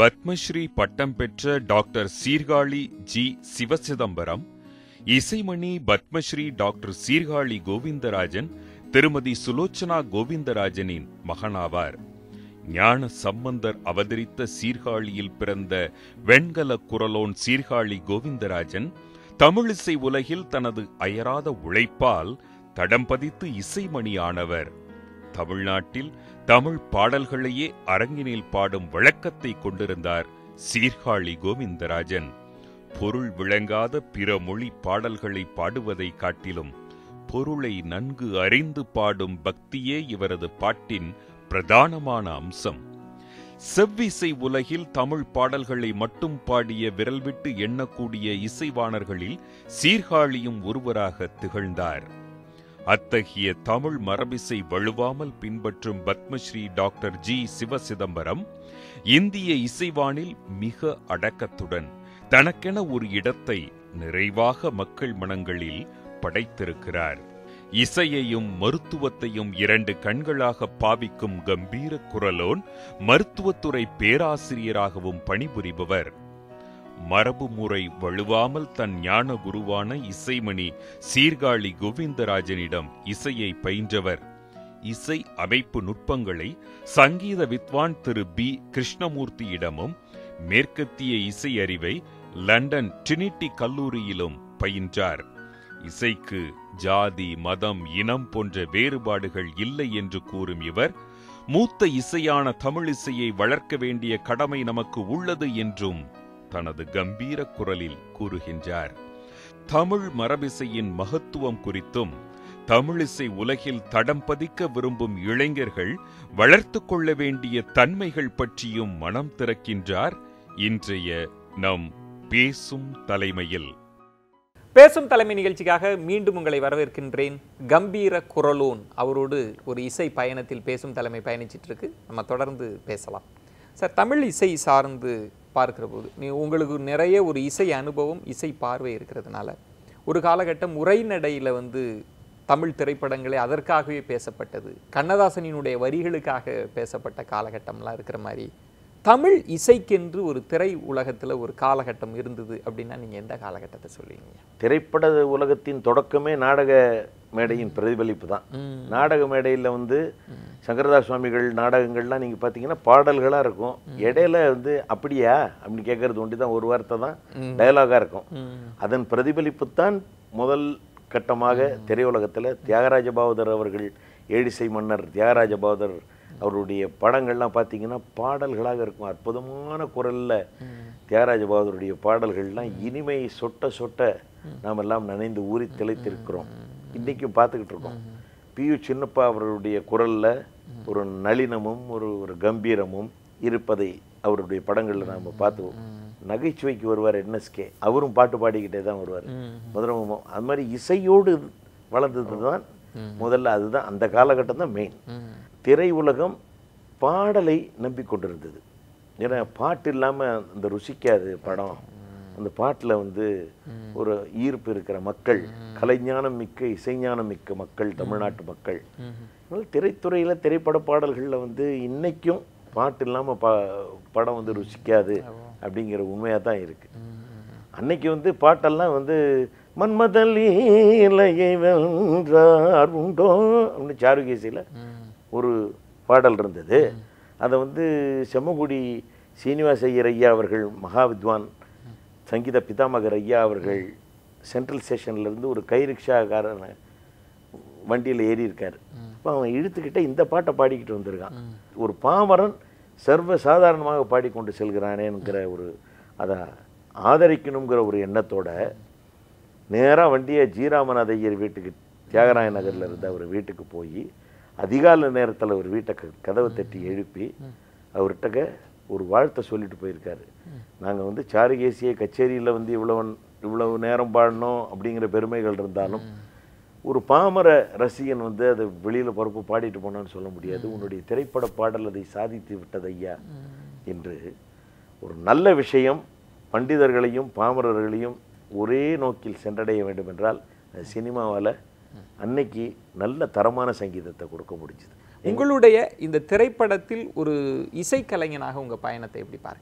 பத்மஸ்ரீ பட்டம் பெற்ற doctor Sirkazhi G Sivachidambaram இசைமணி பத்மஸ்ரீ டாக்டர் சீர்காழி கோவிந்தராஜன் திருமதி சுலோச்சனா கோவிந்தராஜனின் மகனாவார் ஞான சம்பந்தர் அவதரித்த சீர்காழியில் பிறந்த வெண்கல குரலோன் சீர்காழி கோவிந்தராஜன் தமிழிசை உலகில் தனது அயராத உழைப்பால் தடம் பதித்து இசைமணியானவர் தமிழ்நாட்டில் தமிழ் பாடல்களையே அரங்கினில் பாடும் வழக்கத்தை கொண்டிருந்தார் சீர்காழி கோவிந்தராஜன் பொருள் விளங்காத பிற மொழி பாடல்களை பாடுவதை காட்டிலும் பொருளை நன்கு அறிந்து பாடும் பக்தியே இவரது பாட்டின் பிரதானமான அம்சம் செவ்விசை உலகில் தமிழ் பாடல்களை மட்டும் பாடிய விரல்விட்டு எண்ணக்கூடிய இசைவாணர்களில் சீர்காழியும் ஒருவராக திகழ்ந்தார் அத்தகைய தமிழ் மரபிசை வழுவாமல் பின்பற்றும் பத்மஸ்ரீ டாக்டர் ஜி சிவசிதம்பரம் இந்திய இசைவானில் மிக அடக்கத்துடன் தனக்கென ஒரு இடத்தை நிறைவாக மக்கள் மனங்களில் படைத்திருக்கிறார் இசையையும் மருத்துவத்தையும் இரண்டு கண்களாக பாவிக்கும் கம்பீர குரலோன் மருத்துவத்துறை பேராசிரியராகவும் பணிபுரிபவர் மரபு முறை வழுவாமல் தன் ஞான குருவான இசைமணி சீர்காழி கோவிந்தராஜனிடம் இசையை பயின்றவர் இசை அமைப்பு நுட்பங்களை சங்கீத வித்வான் திரு பி கிருஷ்ணமூர்த்தியிடமும் மேற்கத்திய இசை அறிவை லண்டன் ட்ரினிட்டி கல்லூரியிலும் பயின்றார் இசைக்கு ஜாதி மதம் இனம் போன்ற வேறுபாடுகள் இல்லை என்று கூறும் இவர் மூத்த இசையான தமிழிசையை வளர்க்க வேண்டிய கடமை நமக்கு உள்ளது என்றும் தனது கம்பீர குரலில் கூறுகின்றார் தமிழ் மரபிசையின் மகத்துவம் குறித்தும் தமிழிசை உலகில் தடம் பதிக்க விரும்பும் இளைஞர்கள் வளர்த்து கொள்ள வேண்டிய தன்மைகள் பற்றியும் மனம் திறக்கின்றார் இன்றைய நம் பேசும் தலைமையில் பேசும் தலைமை நிகழ்ச்சிக்காக மீண்டும் உங்களை வரவேற்கின்றேன் கம்பீர குரலோன் அவரோடு ஒரு இசை பயணத்தில் பேசும் தலைமை பயணிச்சிட்டு இருக்கு நம்ம தொடர்ந்து பேசலாம் சார் தமிழ் இசை சார்ந்து பார்க்கிற போது நீ உங்களுக்கு நிறைய ஒரு இசை அனுபவம் இசை பார்வை இருக்கிறதுனால ஒரு காலகட்டம் உரைநடையில் வந்து தமிழ் திரைப்படங்களே அதற்காகவே பேசப்பட்டது கண்ணதாசனினுடைய வரிகளுக்காக பேசப்பட்ட காலகட்டம்லாம் இருக்கிற மாதிரி தமிழ் இசைக்கென்று ஒரு திரை உலகத்தில் ஒரு காலகட்டம் இருந்தது அப்படின்னா நீங்கள் எந்த காலகட்டத்தை சொல்லுவீங்க திரைப்பட உலகத்தின் தொடக்கமே நாடக மேடையின் பிரதிபலிப்பு தான் நாடக மேடையில் வந்து சங்கரதாஸ் சுவாமிகள் நாடகங்கள்லாம் நீங்கள் பார்த்தீங்கன்னா பாடல்களாக இருக்கும் இடையில வந்து அப்படியா அப்படின்னு கேட்கறது ஒண்டி தான் ஒரு வார்த்தை தான் டயலாகாக இருக்கும் அதன் பிரதிபலிப்பு தான் முதல் கட்டமாக திரையுலகத்தில் தியாகராஜ பாவதர் அவர்கள் ஏழிசை மன்னர் தியாகராஜ பாவதர் அவருடைய படங்கள்லாம் பார்த்தீங்கன்னா பாடல்களாக இருக்கும் அற்புதமான குரலில் தியாகராஜ பகதூருடைய பாடல்கள்லாம் இனிமை சொட்ட சொட்ட நாம் எல்லாம் நனைந்து ஊறி திளைத்திருக்கிறோம் இன்றைக்கும் பார்த்துக்கிட்டு இருக்கோம் பியு சின்னப்பா அவருடைய குரலில் ஒரு நளினமும் ஒரு ஒரு கம்பீரமும் இருப்பதை அவருடைய படங்களில் நாம் பார்த்துவோம் நகைச்சுவைக்கு வருவார் என்எஸ்கே அவரும் பாட்டு பாடிக்கிட்டே தான் வருவார் முதலமும் அது மாதிரி இசையோடு வளர்ந்தது தான் முதல்ல அதுதான் அந்த காலகட்டம் தான் மெயின் திரை உலகம் பாடலை நம்பிக்கொண்டிருந்தது ஏன்னா பாட்டு இல்லாமல் அந்த ருசிக்காது படம் அந்த பாட்டில் வந்து ஒரு ஈர்ப்பு இருக்கிற மக்கள் கலைஞானம் மிக்க இசைஞானம் மிக்க மக்கள் தமிழ்நாட்டு மக்கள் அதனால திரைத்துறையில் திரைப்பட பாடல்களில் வந்து இன்னைக்கும் பாட்டு இல்லாமல் பா படம் வந்து ருசிக்காது அப்படிங்கிற உண்மையாக தான் இருக்கு அன்னைக்கு வந்து பாட்டெல்லாம் வந்து மன்மதலீலையை வென்றார் உண்டோ அப்படின்னு சாருகேசியில் ஒரு பாடல் இருந்தது அதை வந்து செம்மகுடி சீனிவாச ஐயர் ஐயா அவர்கள் மகா வித்வான் சங்கீத பிதாமகர் ஐயா அவர்கள் சென்ட்ரல் ஸ்டேஷன்லேருந்து ஒரு கை ரிக்ஷாக்காரன் வண்டியில் ஏறி இருக்கார் அப்போ அவன் இழுத்துக்கிட்டே இந்த பாட்டை பாடிக்கிட்டு வந்திருக்கான் ஒரு பாமரன் சர்வ சாதாரணமாக பாடிக்கொண்டு செல்கிறானேங்கிற ஒரு அதை ஆதரிக்கணுங்கிற ஒரு எண்ணத்தோட நேராக வண்டியை ஜீராமநாத ஐயர் வீட்டுக்கு தியாகராய நகரில் இருந்த அவர் வீட்டுக்கு போய் அதிகாலை நேரத்தில் ஒரு வீட்டை க- கதவை தட்டி எழுப்பி அவர்கிட்ட ஒரு வாழ்த்தை சொல்லிட்டு போயிருக்காரு நாங்கள் வந்து சாருகேசிய கச்சேரியில் வந்து இவ்வளவு இவ்வளவு நேரம் பாடணும் அப்படிங்கிற பெருமைகள் இருந்தாலும் ஒரு பாமர ரசிகன் வந்து அதை வெளியில் பரப்பு பாடிட்டு போனான்னு சொல்ல முடியாது உன்னுடைய திரைப்பட பாடல் அதை சாதித்து விட்டது ஐயா என்று ஒரு நல்ல விஷயம் பண்டிதர்களையும் பாமரர்களையும் ஒரே நோக்கில் சென்றடைய வேண்டும் என்றால் அது சினிமாவால் அன்னைக்கு நல்ல தரமான சங்கீதத்தை கொடுக்க முடிஞ்சுது உங்களுடைய இந்த திரைப்படத்தில் ஒரு இசைக்கலைஞனாக உங்க பயணத்தை எப்படி பார்க்குறீங்க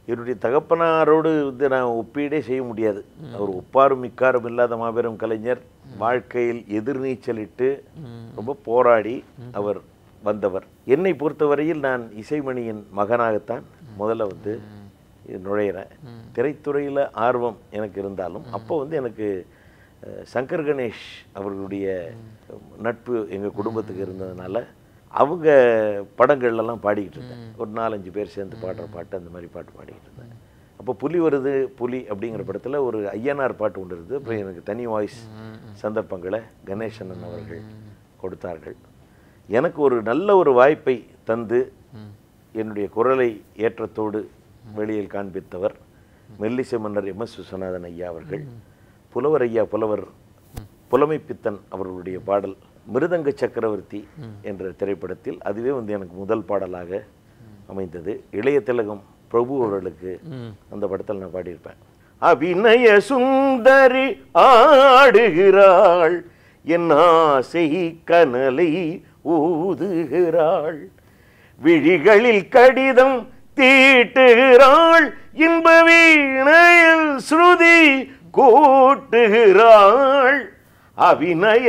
என்னுடைய தகப்பனாரோடு வந்து நான் ஒப்பீடே செய்ய முடியாது அவர் ஒப்பாரும் மிக்காரும் இல்லாத மாபெரும் கலைஞர் வாழ்க்கையில் எதிர்நீச்சலிட்டு ரொம்ப போராடி அவர் வந்தவர் என்னை பொறுத்தவரையில் நான் இசைமணியின் மகனாகத்தான் முதல்ல வந்து நுழையிறேன் திரைத்துறையில் ஆர்வம் எனக்கு இருந்தாலும் அப்போ வந்து எனக்கு அஹ், சங்கர் கணேஷ் அவர்களுடைய நட்பு எங்கள் குடும்பத்துக்கு இருந்ததுனால அவங்க படங்கள்லாம் பாடிக்கிட்டு இருந்தேன் ஒரு நாலஞ்சு பேர் சேர்ந்து பாடுற பாட்டு அந்த மாதிரி பாட்டு பாடிக்கிட்டு இருந்தேன் அப்போ புலி வருது புலி அப்படிங்கிற படத்தில் ஒரு ஐயனார் பாட்டு ஒன்று இருந்தது அப்புறம் எனக்கு தனி வாய்ஸ் சந்தர்ப்பங்களை கணேசனன் அவர்கள் கொடுத்தார்கள் எனக்கு ஒரு நல்ல ஒரு வாய்ப்பை தந்து என்னுடைய குரலை ஏற்றத்தோடு வெளியில் காண்பித்தவர் மெல்லிசை மன்னர் எம் எஸ் விஸ்வநாதன் ஐயா அவர்கள் புலவர் ஐயா புலவர் புலமை பித்தன் அவர்களுடைய பாடல் மிருதங்க சக்கரவர்த்தி என்ற திரைப்படத்தில் அதுவே வந்து எனக்கு முதல் பாடலாக அமைந்தது இளைய திலகம் பிரபு அவர்களுக்கு அந்த படத்தில் நான் பாடியிருப்பேன் அபிநய சுந்தரி ஆடுகிறாள் என் ஆசை கனலை ஊதுகிறாள் விழிகளில் கடிதம் தீட்டுகிறாள் இன்ப வீணையில் ஸ்ருதி கூட்டுகிறாள் அபிநய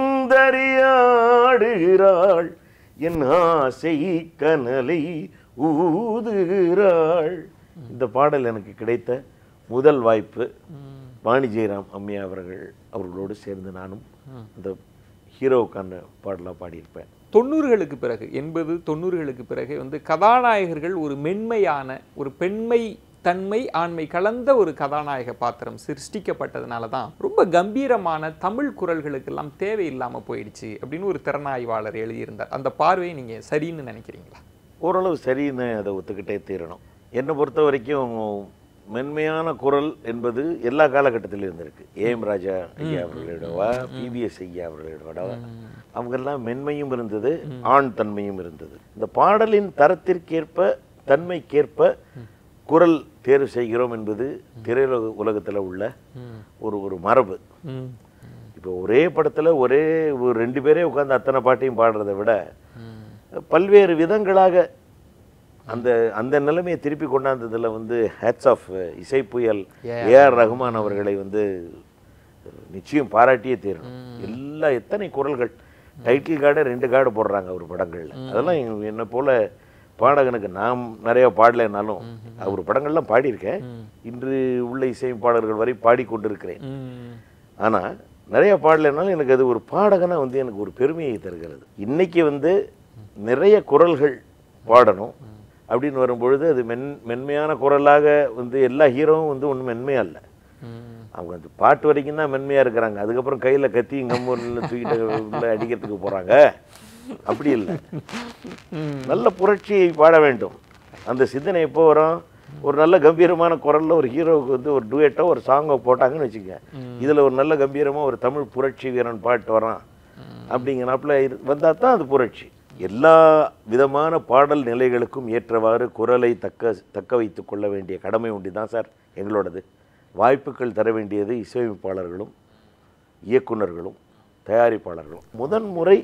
சுந்தரியாடுகிறாள் என் ஆசை கனலை ஊதுகிறாள் இந்த பாடல் எனக்கு கிடைத்த முதல் வாய்ப்பு வாணி ஜெயராம் அம்மையா அவர்கள் அவர்களோடு சேர்ந்து நானும் அந்த ஹீரோவுக்கான பாடலாக பாடியிருப்பேன் தொண்ணூறுகளுக்கு பிறகு எண்பது தொண்ணூறுகளுக்கு பிறகு வந்து கதாநாயகர்கள் ஒரு மென்மையான ஒரு பெண்மை தன்மை ஆண்மை கலந்த ஒரு கதாநாயக பாத்திரம் சிருஷ்டிக்கப்பட்டதுனால தான் ரொம்ப கம்பீரமான தமிழ் குரல்களுக்கெல்லாம் தேவையில்லாம போயிடுச்சு அப்படின்னு ஒரு திறனாய்வாளர் எழுதியிருந்தார் அந்த பார்வையை நீங்க சரின்னு நினைக்கிறீங்களா ஓரளவு சரின்னு அதை ஒத்துக்கிட்டே தீரணும் என்னை பொறுத்த வரைக்கும் மென்மையான குரல் என்பது எல்லா காலகட்டத்திலும் இருந்திருக்கு ஏஎம் ராஜா ஐயா அவர்களிடவா பிபிஎஸ் ஐயா அவர்களிடவா அவங்கெல்லாம் மென்மையும் இருந்தது ஆண் தன்மையும் இருந்தது இந்த பாடலின் தரத்திற்கேற்ப தன்மைக்கேற்ப குரல் தேர்வு செய்கிறோம் என்பது திரையுலக உலகத்தில் உள்ள ஒரு ஒரு மரபு இப்போ ஒரே படத்தில் ஒரே ஒரு ரெண்டு பேரே உட்கார்ந்து அத்தனை பாட்டையும் பாடுறதை விட பல்வேறு விதங்களாக அந்த அந்த நிலைமையை திருப்பி கொண்டாந்ததில் வந்து ஹேட்ஸ் ஆஃப் இசை புயல் ஏஆர் ரகுமான் அவர்களை வந்து நிச்சயம் பாராட்டியே தீரணும் எல்லா எத்தனை குரல்கள் டைட்டில் கார்டை ரெண்டு கார்டு போடுறாங்க அவர் படங்கள்ல அதெல்லாம் எங்க- என்னை போல பாடகனுக்கு நான் நிறைய பாடலைனாலும் அவர் படங்கள்லாம் பாடியிருக்கேன் இன்று உள்ள இசையமைப்பாளர்கள் வரை பாடிக்கொண்டிருக்கிறேன் ஆனா நிறைய பாடலைனாலும் எனக்கு அது ஒரு பாடகனா வந்து எனக்கு ஒரு பெருமையை தருகிறது இன்னைக்கு வந்து நிறைய குரல்கள் பாடணும் அப்படின்னு வரும்பொழுது அது மென் மென்மையான குரலாக வந்து எல்லா ஹீரோவும் வந்து ஒன்றும் மென்மையா இல்லை அவங்க அந்த பாட்டு வரைக்கும் தான் மென்மையா இருக்கிறாங்க அதுக்கப்புறம் கையில கத்தியும் கம்பூரில் தூக்கிட்டு உள்ள அடிக்கிறதுக்கு போறாங்க அப்படி இல்லை நல்ல புரட்சியை பாட வேண்டும் அந்த சிந்தனை எப்போ வரும் ஒரு நல்ல கம்பீரமான குரல்ல ஒரு ஹீரோவுக்கு வந்து ஒரு டுவேட்டோ ஒரு சாங்கோ போட்டாங்கன்னு வச்சுக்க இதுல ஒரு நல்ல கம்பீரமா ஒரு தமிழ் புரட்சி வீரன் பாட்டு வரான் அப்படிங்கிறனாப்புல வந்தா தான் அது புரட்சி எல்லா விதமான பாடல் நிலைகளுக்கும் ஏற்றவாறு குரலை தக்க தக்க வைத்துக் கொள்ள வேண்டிய கடமை உண்டு தான் சார் எங்களோடது வாய்ப்புகள் தர வேண்டியது இசையமைப்பாளர்களும் இயக்குனர்களும் தயாரிப்பாளர்களும் முதன் முறை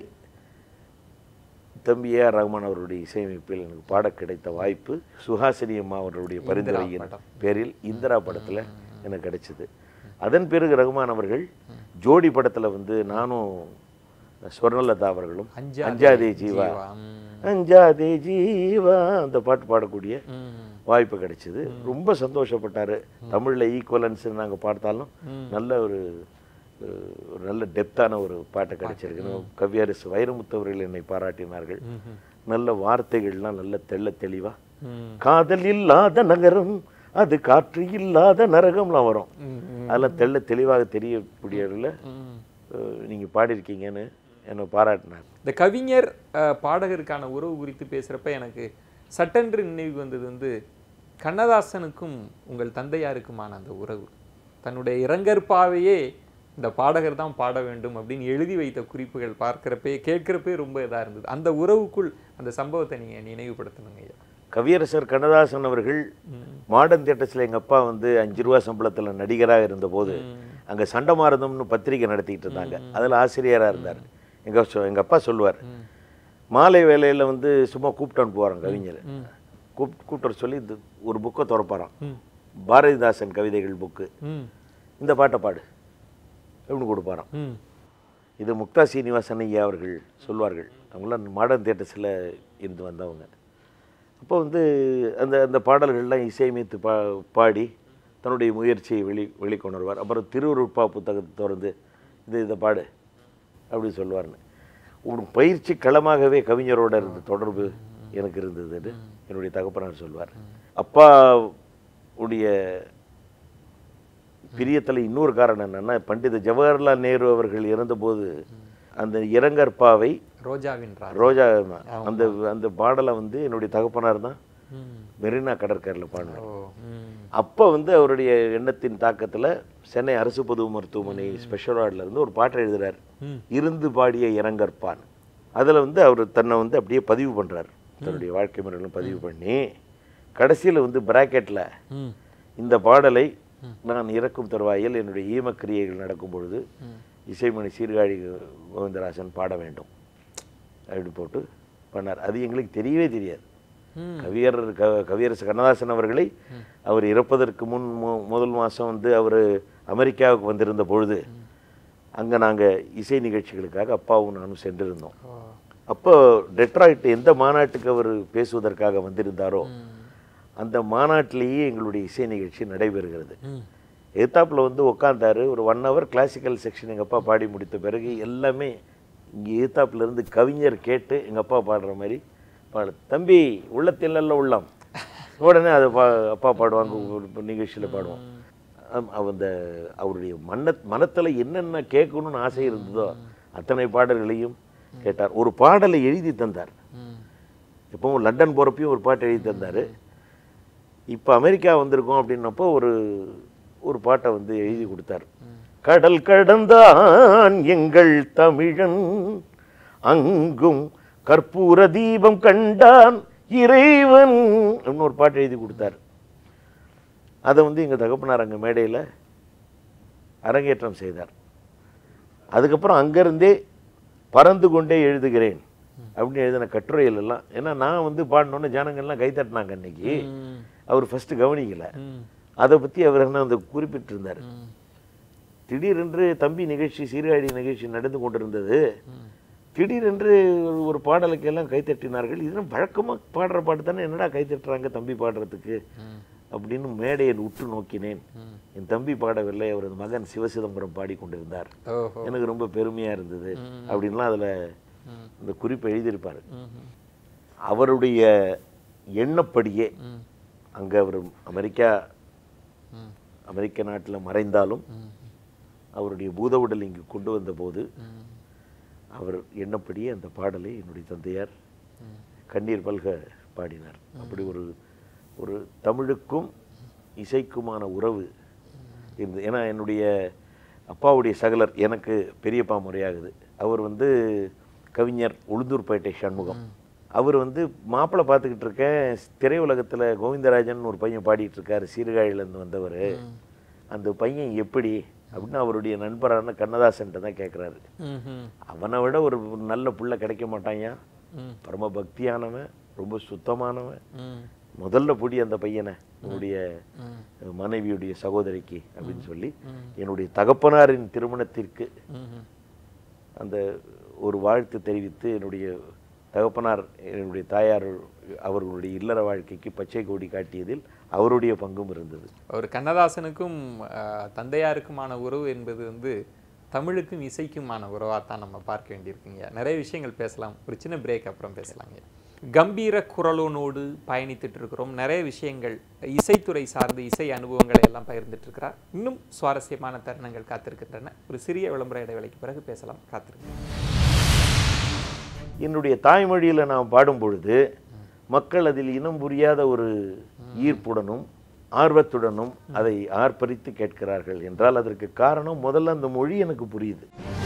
தம்பி ஏஆர் ரஹ்மான் அவருடைய இசையமைப்பில் எனக்கு பாட கிடைத்த வாய்ப்பு சுஹாசினி அம்மா அவர்களுடைய பரிந்துரையின் படம். பேரில் இந்திரா படத்தில் எனக்கு கிடைச்சது அதன் பிறகு ரகுமான் அவர்கள் ஜோடி படத்தில் வந்து நானும் ஸ்வர்ணலதா அவர்களும் அஞ்சாதே அஞ்சாதே ஜீவா ஜீவா, ம். அஞ்சாதே ஜீவா அந்த பாட்டு பாடக்கூடிய ம். வாய்ப்பு கிடைச்சது ரொம்ப சந்தோஷப்பட்டாரு தமிழ்ல ஈக்குவலன்ஸ் நாங்க பார்த்தாலும் நல்ல ஒரு அஹ், ஒரு நல்ல டெப்த்தான ஒரு பாட்டு கிடைச்சிருக்கு கவியரசு வைரமுத்து அவர்கள் என்னை பாராட்டினார்கள் நல்ல வார்த்தைகள்லாம் நல்ல தெள்ள தெளிவா ம். காதல் இல்லாத நகரம் அது காற்று இல்லாத நரகம்லாம் வரும் ம், அதெல்லாம் தெள்ள தெளிவாக தெரியக்கூடியவர்கள ம். நீங்க பாடியிருக்கீங்கன்னு என்னை பாராட்டினார் இந்த கவிஞர் அஹ், பாடகருக்கான உறவு குறித்து பேசுறப்ப எனக்கு சட்டென்று நினைவுக்கு வந்தது வந்து கண்ணதாசனுக்கும் உங்கள் தந்தையாருக்குமான அந்த உறவு தன்னுடைய இரங்கற்பாவையே இந்த பாடகர் தான் பாட வேண்டும் அப்படின்னு எழுதி வைத்த குறிப்புகள் பார்க்கிறப்பே கேட்கிறப்பே ரொம்ப இதா இருந்தது அந்த உறவுக்குள் அந்த சம்பவத்தை நீங்க நினைவுபடுத்தணுங்க ஐயா கவியரசர் கண்ணதாசன் அவர்கள் மாடர்ன் தியேட்டர்ஸில் எங்கள் அப்பா வந்து அஞ்சு ரூபா சம்பளத்தில் நடிகராக இருந்தபோது அங்கே சண்டை மாறுதம்னு பத்திரிக்கை நடத்திட்டு இருந்தாங்க அதில் ஆசிரியராக இருந்தார் எங்கள் எங்கள் அப்பா சொல்லுவார் மாலை வேலையில் வந்து சும்மா கூப்பிட்டு அனுப்புவாராம் கவிஞர் கூப் கூப்பிட்டு வர சொல்லி இந்த ஒரு புக்கை திறப்பாராம் ம் பாரதிதாசன் கவிதைகள் புக்கு ம் இந்த பாட்டை பாடு அப்படின்னு கொடுப்பாராம் ம் இது முக்தா சீனிவாசன் ஐயா அவர்கள் சொல்வார்கள் அவங்களாம் மாடர்ன் தியேட்டர்ஸில் இருந்து வந்தவங்க அப்போ வந்து அந்த அந்த பாடல்கள்லாம் இசையமைத்து பா பாடி தன்னுடைய முயற்சியை வெளி வெளிக்கொணர்வார் அப்புறம் திருவருட்பா புத்தகத்தை திறந்து இது இதை பாடு அப்படி சொல்லுவார்னு ஒரு பயிற்சி களமாகவே கவிஞரோட இருந்த தொடர்பு எனக்கு இருந்ததுன்னு என்னுடைய தகப்பனார் சொல்வார் அப்பா உடைய பிரியத்தில் இன்னொரு காரணம் என்னன்னா பண்டித ஜவஹர்லால் நேரு அவர்கள் இறந்தபோது அந்த இரங்கற்பாவை ரோஜாவின் ரா ரோஜா அந்த அந்த பாடலை வந்து என்னுடைய தகப்பனார் தான் ம் மெரினா கடற்கரையில் பாடினார் ஓ ம் அப்போ வந்து அவருடைய எண்ணத்தின் தாக்கத்தில் சென்னை அரசு பொது மருத்துவமனை ஸ்பெஷல் வார்டில் இருந்து ஒரு பாட்டை எழுதுறார் ம். இருந்து பாடிய இரங்கற்பான் அதில் வந்து அவர் தன்னை வந்து அப்படியே பதிவு பண்ணுறார் தன்னுடைய வாழ்க்கை முறைகளும் பதிவு பண்ணி கடைசியில் வந்து பிராக்கெட்டில் ம் இந்த பாடலை நான் இறக்கும் தருவாயில் என்னுடைய ஈமக்கிரியைகள் நடக்கும் பொழுது இசைமணி சீர்காழி கோவிந்தராசன் பாட வேண்டும் அப்படி போட்டு பண்ணார் அது எங்களுக்கு தெரியவே தெரியாது ம். கவியர் க கவியரசு கண்ணதாசன் அவர்களை அவர் இறப்பதற்கு முன் மு- முதல் மாதம் வந்து அவர் அமெரிக்காவுக்கு வந்திருந்த பொழுது அங்கே நாங்கள் இசை நிகழ்ச்சிகளுக்காக அப்பாவும் நானும் சென்றிருந்தோம் ஓ அப்போ டெட்ராய்ட் எந்த மாநாட்டுக்கு அவர் பேசுவதற்காக வந்திருந்தாரோ அந்த மாநாட்டிலேயே எங்களுடைய இசை நிகழ்ச்சி நடைபெறுகிறது ம் எத்தாப்பில் வந்து உட்காந்தாரு ஒரு ஒன் ஹவர் கிளாசிக்கல் செக்ஷன் எங்கள் அப்பா பாடி முடித்த பிறகு எல்லாமே இங்கே எத்தாப்புல இருந்து கவிஞர் கேட்டு எங்கள் அப்பா பாடுற மாதிரி பாடு தம்பி உள்ளத்தில் நல்ல உள்ளம் உடனே அதை பா அப்பா பாடுவாங்க ஒரு நிகழ்ச்சியில் பாடுவோம் அம், அந்த அவருடைய மன மனத்தில் என்னென்ன கேட்கணும்னு ஆசை இருந்ததோ அத்தனை பாடல்களையும் கேட்டார் ஒரு பாடலை எழுதி தந்தார் ம் எப்பவும் லண்டன் போகிறப்பையும் ஒரு பாட்டு எழுதி தந்தார் இப்போ அமெரிக்கா வந்திருக்கோம் அப்படின்னப்போ ஒரு ஒரு பாட்டை வந்து எழுதி கொடுத்தார் கடல் கடந்தான் எங்கள் தமிழன் அங்கும் கற்பூர தீபம் கண்டான் இறைவன் அப்படின்னு ஒரு பாட்டு எழுதி கொடுத்தார் அதை வந்து எங்கள் தகப்பனார் அங்கே மேடையில் அரங்கேற்றம் செய்தார் அதுக்கப்புறம் அங்கேருந்தே பறந்து கொண்டே எழுதுகிறேன் அப்படின்னு எழுதின கட்டுரைகள் எல்லாம் ஏன்னா நான் வந்து பாடினோன்னே ஜனங்கள்லாம் கை தட்டினாங்க அன்னைக்கு ம் அவர் ஃபஸ்ட்டு கவனிக்கல ம் அதை பற்றி அவர் என்ன அந்த குறிப்பிட்டிருந்தார் ம் திடீரென்று தம்பி நிகழ்ச்சி சீர்காழி நிகழ்ச்சி நடந்து கொண்டிருந்தது திடீரென்று ஒரு- ஒரு பாடலுக்கு எல்லாம் கைத்தட்டினார்கள் இதெல்லாம் வழக்கமாக பாடுற பாட்டு தானே என்னடா கைத்தட்டுறாங்க தம்பி பாடுறதுக்கு அப்படின்னு மேடையை உற்று நோக்கினேன் என் தம்பி பாடவில்லை அவரது மகன் சிவசிதம்பரம் பாடிக்கொண்டிருந்தார் ஓஹோ எனக்கு ரொம்ப பெருமையாக இருந்தது அப்படின்லாம் அதில் இந்த குறிப்பை எழுதியிருப்பார் ம் அவருடைய எண்ணப்படியே ம் அங்கே அவர் அமெரிக்கா ம் அமெரிக்க நாட்டில் மறைந்தாலும் ம் அவருடைய பூத உடல் இங்கு கொண்டு வந்தபோது ம் அவர் எண்ணப்படியே அந்த பாடலை என்னுடைய தந்தையார் கண்ணீர் பல்க பாடினார் அப்படி ஒரு ஒரு தமிழுக்கும் இசைக்குமான உறவு இருந்தது ஏன்னா என்னுடைய அப்பாவுடைய சகலர் எனக்கு பெரியப்பா முறையாகுது அவர் வந்து கவிஞர் உளுந்தூர்பேட்டை சண்முகம் அவர் வந்து மாப்பிள்ளை பார்த்துக்கிட்டு இருக்கேன் திரையுலகத்தில் கோவிந்தராஜன் ஒரு பையன் பாடிட்டு இருக்காரு சீர்காழியிலேருந்து வந்தவர் அந்த பையன் எப்படி அப்படின்னு அவருடைய நண்பரான கண்ணதாசன்ட்ட தான் கேட்குறாரு ம் ம் அவனை விட ஒரு நல்ல புள்ள கிடைக்க மாட்டான்யா ம் பரம பக்தியானவன் ரொம்ப சுத்தமானவன் ம் முதல்ல புடி அந்த பையனை உன்னுடைய ம் மனைவியுடைய சகோதரிக்கு அப்படின்னு சொல்லி என்னுடைய தகப்பனாரின் திருமணத்திற்கு ம் அந்த ஒரு வாழ்த்து தெரிவித்து என்னுடைய தகப்பனார் என்னுடைய தாயார் அவர்களுடைய இல்லற வாழ்க்கைக்கு பச்சை கொடி காட்டியதில் அவருடைய பங்கும் இருந்தது ஒரு கண்ணதாசனுக்கும் அஹ், தந்தையாருக்குமான உறவு என்பது வந்து தமிழுக்கும் இசைக்குமான உறவாக தான் நம்ம பார்க்க வேண்டியிருக்குங்க நிறைய விஷயங்கள் பேசலாம் ஒரு சின்ன பிரேக் அப்புறம் பேசலாங்க கம்பீர குரலோனோடு பயணித்துட்டு இருக்கிறோம் நிறைய விஷயங்கள் இசைத்துறை சார்ந்து இசை அனுபவங்களை எல்லாம் பகிர்ந்துட்டு இருக்கிறார் இன்னும் சுவாரஸ்யமான தருணங்கள் காத்திருக்கின்றன ஒரு சிறிய விளம்பர இடைவேளைக்கு பிறகு பேசலாம் காத்திருக்கேன் என்னுடைய தாய்மொழியில் நான் பாடும் பொழுது மக்கள் அதில் இனம் புரியாத ஒரு ஈர்ப்புடனும் ஆர்வத்துடனும் அதை ஆர்ப்பரித்து கேட்கிறார்கள் என்றால் அதற்கு காரணம் முதல்ல அந்த மொழி எனக்கு புரியுது